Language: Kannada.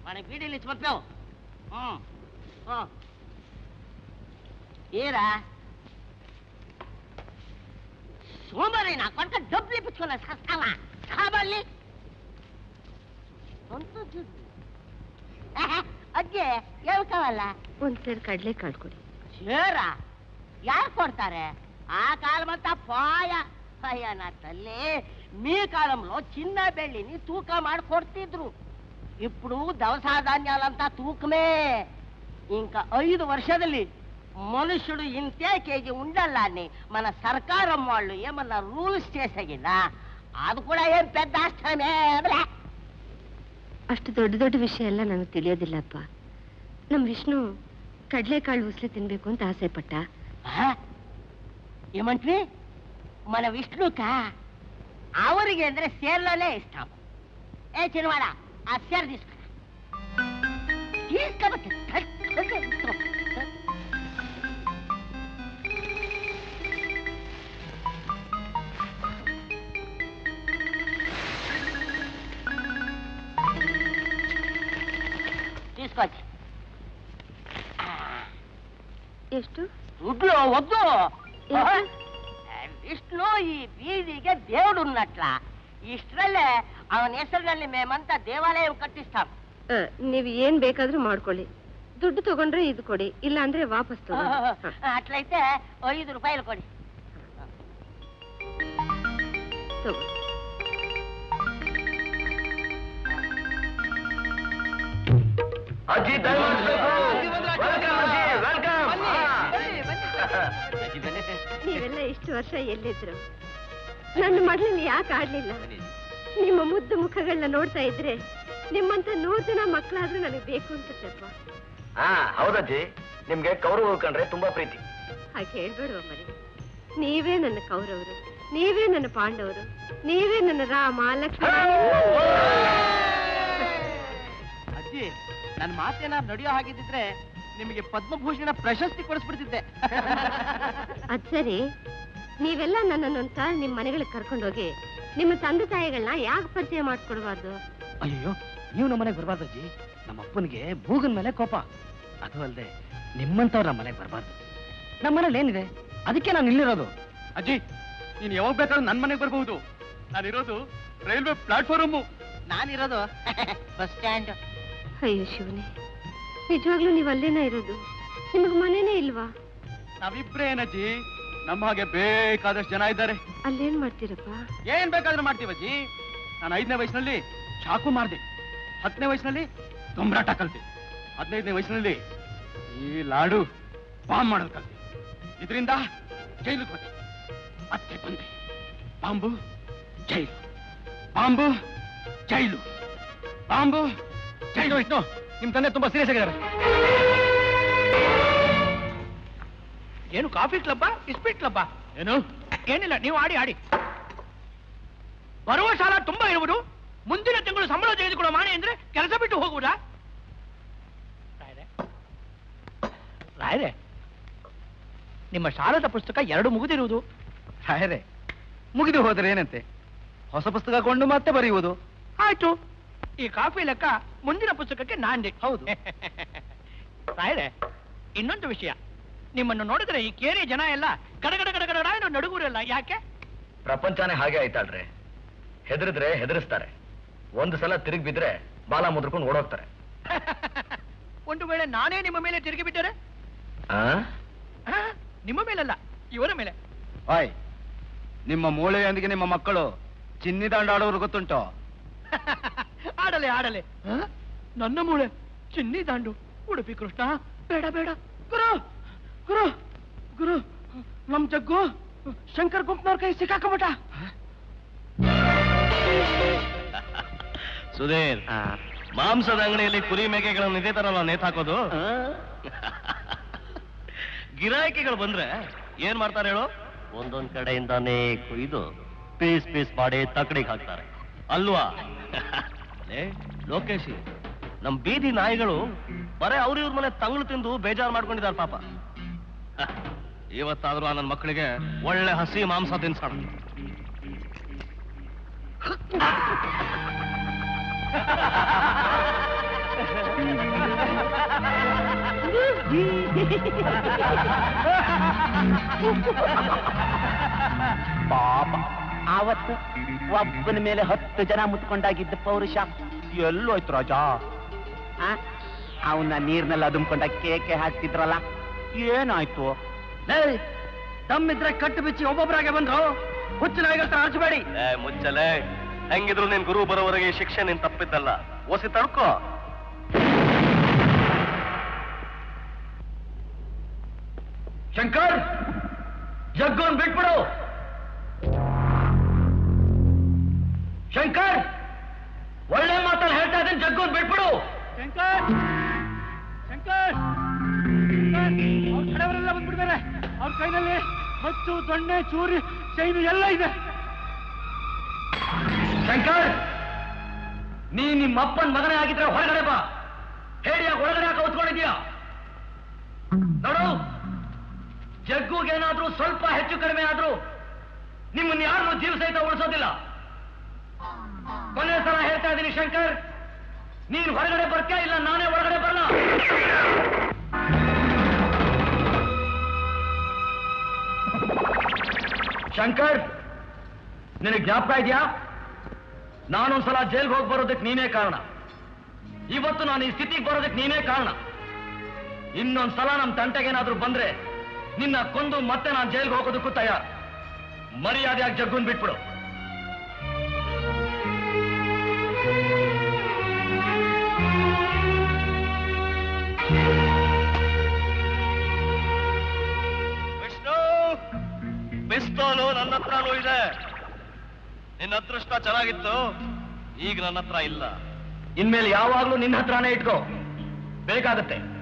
మనకి బీడీలు ఇచ్చి పంపావు ఉమ్. ఓ. ఏరా సోమరి నా కొడుక డబ్బులు ఇప్పించుకున్నా సస్తావా కాబల్లి సొంత దుడ్డు ఆహా, ಅಜ್ಜಿ ಹೇಳ್ಕವಲ್ಲ ಒಂದ್ಸರಿ ಕಡ್ಲೆ ಕಾಳು ಕೊಡಿ ಸೇರ ಯಾರು ಕೊಡ್ತಾರೆ ఆ కాలం అంతా పోయ అయ్యా నా తల్లి మీ కాలంలో చిన్న బెళ్ళిని తూక ಮಾಡಿ కొಡ್ತಿದ್ರು ఇప్పుడు దవస ధాన్యాలంతా తూకమే ఇంకా ఐదు వర్షದಲ್ಲಿ మనుషుడు ఇంతే కేజీ ఉండాల అని మన సర్కారం వాళ్ళు ఏమన్నా రూల్స్ చేసగినా అది కూడా ఏం పెద్ద ఆశ్రమే బ్లే. ಅಷ್ಟು ದೊಡ್ಡ ದೊಡ್ಡ ವಿಷಯ ಎಲ್ಲ ನನಗೆ ತಿಳಿಯೋದಿಲ್ಲಪ್ಪ ನಮ್ಮ ವಿಷ್ಣು ಕಡಲೆಕಾಳು ಉಸ್ಲಿ ತಿನ್ಬೇಕು ಅಂತ ಆಸೆ ಪಟ್ಟ ఆ? ఏమంటివి మన విష్ణుక ఆవరికి అంటే సేర్లోనే ఇస్తాం ఏ చిన్నవాడ ఆ సేర్ తీసుకురా తీసుకోబట్టి తీసుకోవచ్చు ಎಷ್ಟು దుడ్లు వద్దు ಏನು? విష్ణು ఈ బీదిಗೆ దేవుడు ఉన్నట్ల ಇಷ್ಟರಲ್ಲೇ ಅವನ ಹೆಸರಿನಲ್ಲಿ ಮೇಮಂತ ದೇವಾಲಯ ಕಟ್ಟಿಸ್ತಾం ಆ, ನೀವು ಏನ್ ಬೇಕಾದ್ರೂ ಮಾಡ್ಕೊಳ್ಳಿ ದುಡ್ಡು ತಗೊಂಡ್ರೆ ಇದು ಕೊಡಿ ಇಲ್ಲ ಅಂದ್ರೆ ವಾಪಸ್ ತಗೊಳ್ಳಿ ಹ. ಅಟ್ಲయితే ಐದು ರೂಪಾಯಿలు ಕೊಡಿ ತಗೊಳ್ಳಿ ಅಜ್ಜಿ ನೀವೆಲ್ಲ ಇಷ್ಟು ವರ್ಷ ಎಲ್ಲಿದ್ರು ನನ್ನ ಮಗಳನ್ನ ಯಾಕೆ ಆಡ್ಲಿಲ್ಲ ನಿಮ್ಮ ಮುದ್ದು ಮುಖಗಳನ್ನ ನೋಡ್ತಾ ಇದ್ರೆ ನಿಮ್ಮಂತ ನೂರು ಜನ ಮಕ್ಕಳಾದ್ರೂ ನನಗೆ ಬೇಕು ಅನ್ಸುತ್ತಪ್ಪ ಹಾ ಹೌದಜ್ಜಿ ನಿಮ್ಗೆ ಕೌರವ ಕಂಡ್ರೆ ತುಂಬಾ ಪ್ರೀತಿ ಹಾಗೆ ಹೇಳ್ಬೇಡುವ ಮರಿ ನೀವೇ ನನ್ನ ಕೌರವರು ನೀವೇ ನನ್ನ ಪಾಂಡವರು ನೀವೇ ನನ್ನ ರಾಮ ಲಕ್ಷ್ಮಣ ಅಜ್ಜಿ ನನ್ನ ಮಾತೇನಾದ್ರು ನಡೆಯೋ ಹಾಗಿದ್ದಿದ್ರೆ ನಿಮಗೆ ಪದ್ಮಭೂಷಣ ಪ್ರಶಸ್ತಿ ಕೊಡಿಸ್ಬಿಡ್ತಿದ್ದೆ ಅದ್ ಸರಿ ನೀವೆಲ್ಲ ನನ್ನನ್ನೊಂದ್ಸ ನಿಮ್ ಮನೆಗಳಿಗೆ ಕರ್ಕೊಂಡೋಗಿ ನಿಮ್ಮ ತಂದೆ ತಾಯಿಗಳನ್ನ ಯಾಕೆ ಪರಿಚಯ ಮಾಡ್ಕೊಡ್ಬಾರ್ದು ಅಯ್ಯೋ ನೀವು ನಮ್ಮನೆಗೆ ಬರಬಾರ್ದು ಅಜ್ಜಿ ನಮ್ಮ ಅಪ್ಪನಿಗೆ ಬೂಗನ್ ಮೇಲೆ ಕೋಪ ಅದು ಅಲ್ಲದೆ ನಿಮ್ಮಂತವ್ರ ನಮ್ಮ ಮನೆಗೆ ಬರಬಾರ್ದು ನಮ್ಮ ಮನೇಲಿ ಏನಿದೆ ಅದಕ್ಕೆ ನಾನು ಇಲ್ಲಿರೋದು ಅಜ್ಜಿ ನೀನ್ ಯಾವಾಗ ಬೇಕಾದ್ರೂ ನನ್ ಮನೆಗೆ ಬರ್ಬಹುದು ನಾನಿರೋದು ರೈಲ್ವೆ ಪ್ಲಾಟ್ಫಾರ್ಮು ನಾನಿರೋದು ಬಸ್ ಸ್ಟ್ಯಾಂಡ್ ಅಯ್ಯೋ ಶಿವನೇ ನಿಜವಾಗ್ಲೂ ನೀವು ಅಲ್ಲೇನ ಇರೋದು ನಿಮಗ್ ಮನೇನೇ ಇಲ್ವಾ ನಾವಿಬ್ರೇ ಏನಜ್ಜಿ ನಮ್ಮ ಹಾಗೆ ಬೇಕಾದಷ್ಟು ಜನ ಇದ್ದಾರೆ ಅಲ್ಲೇನ್ ಮಾಡ್ತೀರಪ್ಪ ಏನ್ ಬೇಕಾದ್ರೂ ಮಾಡ್ತೀವಜ್ಜಿ ನಾನು ಐದನೇ ವಯಸ್ಸಿನಲ್ಲಿ ಚಾಕು ಮಾರ್ದೆ ಹತ್ತನೇ ವಯಸ್ಸಿನಲ್ಲಿ ದೊಂಬರಾಟ ಕಲ್ತೆ ಹದಿನೈದನೇ ವಯಸ್ಸಿನಲ್ಲಿ ಈ ಲಾಡು ಬಾಂಬ್ ಮಾಡೋದು ಕಲ್ತೆ ಇದರಿಂದ ಜೈಲಿಗೆ ಹೋದೆ ಮತ್ತೆ ಬಂದೆ bomb jail bomb jail bomb jail Vishnu ನಿಮ್ ತಂದೆ ತುಂಬಾ ಸೀರಿಯಸ್ ಆಗಿದ್ದಾರೆ ಏನು ಕಾಫಿ ಕ್ಲಬ್ಬ ಇಸ್ಪೀಟ್ ಕ್ಲಬ್ಬ ಏನು ಏನಿಲ್ಲ ನೀವು ಆಡಿ ಆಡಿ ಬರುವ ಸಾಲ ತುಂಬಾ ಇರುವುದು ಮುಂದಿನ ತಿಂಗಳು ಸಂಬಳ ತೆಗೆದುಕೊಳ್ಳೋ ಮಾನೆ ಅಂದ್ರೆ ಕೆಲಸ ಬಿಟ್ಟು ಹೋಗುವುದಾ ರಾಯರೇ ರಾಯರೇ ನಿಮ್ಮ ಸಾಲದ ಪುಸ್ತಕ ಎರಡು ಮುಗಿದಿರುವುದು ರಾಯರೇ ಮುಗಿದು ಹೋದ್ರೆ ಏನಂತೆ ಹೊಸ ಪುಸ್ತಕ ಕೊಂಡು ಮತ್ತೆ ಬರೆಯುವುದು ಆಯ್ತು ಈ ಕಾಫಿ ಲೆಕ್ಕ ಮುಂದಿನ ಪುಸ್ತಕಕ್ಕೆ ನಾಂದಿ ಹೌದು. ರಾಯರೇ ಇನ್ನೊಂದು ವಿಷಯ ನಿಮ್ಮನ್ನು ನೋಡಿದ್ರೆ ಈ ಕೇರಿ ಜನ ಎಲ್ಲ ಗಡಗಡ ಗಡಗಡ ಎಂದು ನಡುಗುರಲ್ಲ ಯಾಕೆ ಪ್ರಪಂಚನೇ ಹಾಗೆ ಆಯ್ತಾಳ್ರಿ ಹೆದರಿದ್ರೆ ಹೆದರಿಸ್ತಾರೆ ಒಂದು ಸಲ ತಿರುಗಿ ಬಿದ್ರೆ ಬಾಲ ಮುದ್ರಕೊಂಡು ಓಡೋಗ್ತಾರೆ ಒಂದು ವೇಳೆ ನಾನೇ ನಿಮ್ಮ ಮೇಲೆ ತಿರುಗಿ ಬಿಟ್ಟರೆ ಆ? ಆ, ನಿಮ್ಮ ಮೇಲಲ್ಲ ಇವರ ಮೇಲೆ ಆಯ್ ನಿಮ್ಮ ಮೂಳೆಯೊಂದಿಗೆ ನಿಮ್ಮ ಮಕ್ಕಳು ಚಿನ್ನಿ ದಾಂಡ ಆಡೋರು ಗೊತ್ತುಂಟೋ ಆಡಲೆ ಆಡಲೆ ಆ? ನನ್ನ ಮೂಳೆ ಚಿನ್ನಿ ದಾಂಡು ಉಡುಪಿ ಕೃಷ್ಣ ಬೇಡ ಬೇಡ ಗುರು ಗುರು ಗುರು ನಮ್ ಜಗ್ಗು ಶಂಕರ್ ಗುಂಪ್ನವ್ರ ಕೈ ಸಿಕ್ಕಾಕೊಂಬಿಟ್ಟ ಸುಧೀರ್ ಮಾಂಸದ ಅಂಗಡಿಯಲ್ಲಿ ಕುರಿ ಮೇಕೆಗಳನ್ನು ಇದೇ ತರ ನಾವು ನೇತಾಕೋದು ಗಿರಾಕಿಗಳು ಬಂದ್ರೆ ಏನ್ ಮಾಡ್ತಾರೆ ಹೇಳು ಒಂದೊಂದ್ ಕಡೆಯಿಂದಾನೇ ಕುಯ್ದು ಪೀಸ್ ಪೀಸ್ ಮಾಡಿ ತಕ್ಕಡಿಗೆ ಹಾಕ್ತಾರೆ ಅಲ್ವಾ ಲೇ, ಲೋಕೇಶಿ ನಮ್ ಬೀದಿ ನಾಯಿಗಳು ಬರೇ ಅವ್ರ ಇವ್ರ ಮನೆ ತಂಗ್ಳು ತಿಂದು ಬೇಜಾರು ಮಾಡ್ಕೊಂಡಿದ್ದಾರೆ ಪಾಪ ಇವತ್ತಾದ್ರೂ ಆ ನನ್ನ ಮಕ್ಕಳಿಗೆ ಒಳ್ಳೆ ಹಸಿ ಮಾಂಸ ತಿನ್ಸೋಣ ಪಾಪ ಆವತ್ತು ಒಬ್ಬನ ಮೇಲೆ ಹತ್ತು ಜನ ಮುತ್ಕೊಂಡಾಗಿದ್ದ ಪೌರುಷ ಎಲ್ಲೋಯ್ತು ರಾಜ ಅವನ್ನ ನೀರ್ನಲ್ಲಿ ಅದುಮ್ಕೊಂಡಾಗ ಕೇಕೆ ಹಾಕ್ತಿದ್ರಲ್ಲ ಏನಾಯ್ತು ದಮ್ಮಿದ್ರೆ ಕಟ್ಟು ಬಿಚ್ಚಿ ಒಬ್ಬೊಬ್ಬರಾಗೆ ಬಂದ್ರು ಹುಚ್ಚು ನಾಯಿಗಳ ಹಚ್ಚಬೇಡಿ ಏ ಮುಚ್ಚಲೆ ಹೆಂಗಿದ್ರು ನಿನ್ ಗುರು ಬರೋವರೆಗೆ ಈ ಶಿಕ್ಷೆ ನಿನ್ ತಪ್ಪಿದ್ದಲ್ಲ ಓಸಿ ತಡ್ಕೋ ಶಂಕರ್ ಜಗ್ಗೋನ್ ಬಿಟ್ಬಿಡು ಶಂಕರ್ ಒಳ್ಳೆ ಮಾತಲ್ಲಿ ಹೇಳ್ತಾ ಇದ್ದೀನಿ ಜಗ್ಗೋನ್ ಬಿಟ್ಬಿಡು ಶಂಕರ್ ಶಂಕರ್ ಅವ್ರ ಕಡೆಯವರೆಲ್ಲ ಬಂದ್ಬಿಡ್ತಾರೆ ಅವ್ರ ಕೈನಲ್ಲಿ ಮಚ್ಚು ದೊಣ್ಣೆ ಚೂರಿ ಚೈನು ಎಲ್ಲ ಇದೆ ಶಂಕರ್ ನೀ ನಿಮ್ಮ ಅಪ್ಪನ ಮಗನೇ ಆಗಿದ್ರೆ ಹೊರಗಡೆ ಬಾ ಹೇಳಿಯ ಒಳಗಡೆ ಯಾಕೆ ಹೊತ್ಕೊಂಡಿದ್ಯಾ ನೋಡು ಜಗ್ಗುಗೇನಾದ್ರೂ ಸ್ವಲ್ಪ ಹೆಚ್ಚು ಕಡಿಮೆ ಆದ್ರೂ ನಿಮ್ಮನ್ನ ಯಾರನ್ನು ಜೀವ ಸಹಿತ ಉಳಿಸೋದಿಲ್ಲ ಕೊನೆ ಸಲ ಹೇಳ್ತಾ ಇದ್ದೀನಿ ಶಂಕರ್ ನೀನು ಹೊರಗಡೆ ಬರ್ತೀಯಾ ಇಲ್ಲ ನಾನೇ ಒಳಗಡೆ ಬರಲ್ಲ ಶಂಕರ್ ನಿನಗೆ ಜ್ಞಾಪಕ ಇದೆಯಾ ನಾನೊಂದ್ಸಲ ಜೈಲ್ಗೆ ಹೋಗಿ ಬರೋದಕ್ಕೆ ನೀನೇ ಕಾರಣ ಇವತ್ತು ನಾನು ಈ ಸ್ಥಿತಿಗೆ ಬರೋದಕ್ಕೆ ನೀನೇ ಕಾರಣ ಇನ್ನೊಂದ್ಸಲ ನಮ್ಮ ತಂಟೆಗೇನಾದ್ರೂ ಬಂದ್ರೆ ನಿನ್ನ ಕೊಂದು ಮತ್ತೆ ನಾನು ಜೈಲ್ಗೆ ಹೋಗೋದಕ್ಕೂ ತಯಾರು ಮರ್ಯಾದೆಯಾಗಿ ಜಗ್ಗುನ್ ಬಿಟ್ಬಿಡು ವಿಷ್ಣು ಪಿಸ್ತೋಲು ನನ್ನ ಹತ್ರನೂ ಇದೆ ನಿನ್ನ ಅದೃಷ್ಟ ಚೆನ್ನಾಗಿತ್ತು ಈಗ ನನ್ನ ಹತ್ರ ಇಲ್ಲ ಇನ್ಮೇಲೆ ಯಾವಾಗ್ಲೂ ನಿನ್ನ ಹತ್ರನೇ ಇಟ್ಕೋ ಬೇಕಾಗತ್ತೆ